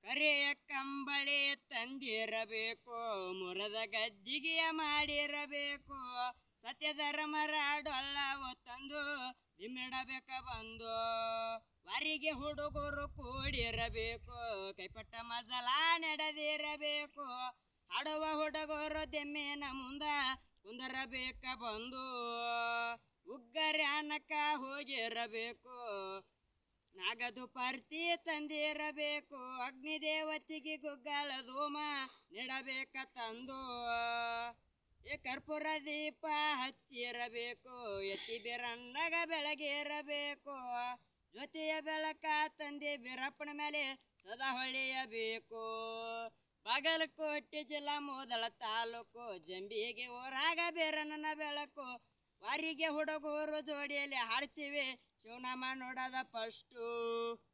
ಕರೆಯ ಕಂಬಳಿ ತಂದಿರಬೇಕು ಮುರದ ಗದ್ದಿಗೆಯ ಮಾಡಿರಬೇಕು ಸತ್ಯಧರ್ಮರ ಡೊಳ್ಳವು ತಂದು ದಿಮ್ಮಿಡಬೇಕ ಬಂದು ವಾರಿಗೆ ಹುಡುಗರು ಕೂಡಿರಬೇಕು ಕೈಪಟ್ಟ ಮಜಲ ನಡೆದಿರಬೇಕು ಹಾಡುವ ಹುಡುಗರು ದೆಮ್ಮಿನ ಮುಂದ ಕುಂದರಬೇಕ ಬಂದು ಉಗ್ಗರ್ಯಾನಕ ಹೋಗಿರಬೇಕು ನಾಗದು ಪರ್ತಿ ತಂದಿರಬೇಕು ಅಗ್ನಿದೇವತಿಗೆ ಗುಗ್ಗಳ ಧೂಮ ನೀಡಬೇಕ ತಂದು ಏ ಕರ್ಪೂರ ದೀಪ ಹಚ್ಚಿರಬೇಕು ಎತ್ತಿ ಬಿರಣ್ಣಗ ಬೆಳಗಿರಬೇಕು ಜೊತೆಯ ಬೆಳಕ ತಂದೆ ಬಿರಪ್ಪನ ಮೇಲೆ ಸದಾ ಹೊಳೆಯಬೇಕು ಬಾಗಲಕೋಟೆ ಜಿಲ್ಲಾ ಮೊದಲ ತಾಲೂಕು ಜಂಬಿಗೆ ಊರಾಗ ಬೇರನ ಬೆಳಕು ವಾರಿಗೆ ಹುಡುಗರು ಜೋಡಿಯಲ್ಲಿ ಹಾಡ್ತೀವಿ ಶಿವನಾಮ ನೋಡದ ಫಸ್ಟು